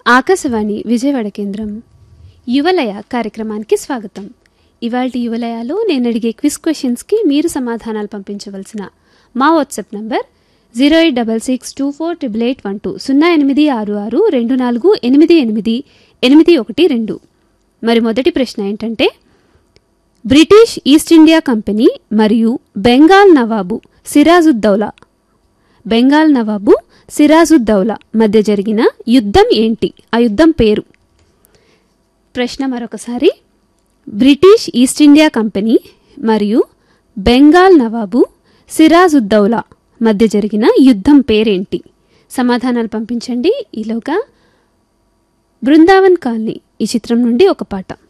ఆకాశవాణి విజయవాడ కేంద్రం యువలయ కార్యక్రమానికి స్వాగతం ఇవాళ యువలయలో నేను అడిగే క్విజ్ క్వశ్చన్స్కి మీరు సమాధానాలు పంపించవలసిన మా WhatsApp number zero eight double six two four triple eight one two సున్నా ఎనిమిది ఆరు ఆరు రెండు నాలుగు ఎనిమిది ఎనిమిది ఎనిమిది ఒకటి రెండు మరి మొదటి ప్రశ్న ఏంటంటే బ్రిటిష్ ఈస్ట్ ఇండియా కంపెనీ మరియు బెంగాల్ నవాబు సిరాజుద్దౌలా బెంగాల్ నవాబు సిరాజుద్దౌలా మధ్య జరిగిన యుద్ధం ఏంటి ఆ యుద్ధం పేరు ప్రశ్న మరొకసారి బ్రిటిష్ ఈస్ట్ ఇండియా కంపెనీ మరియు బెంగాల్ నవాబు సిరాజుద్దౌలా మధ్య జరిగిన యుద్ధం పేరేంటి సమాధానాలు పంపించండి ఈలోగా బృందావన్ కాలనీ ఈ చిత్రం నుండి ఒక పాట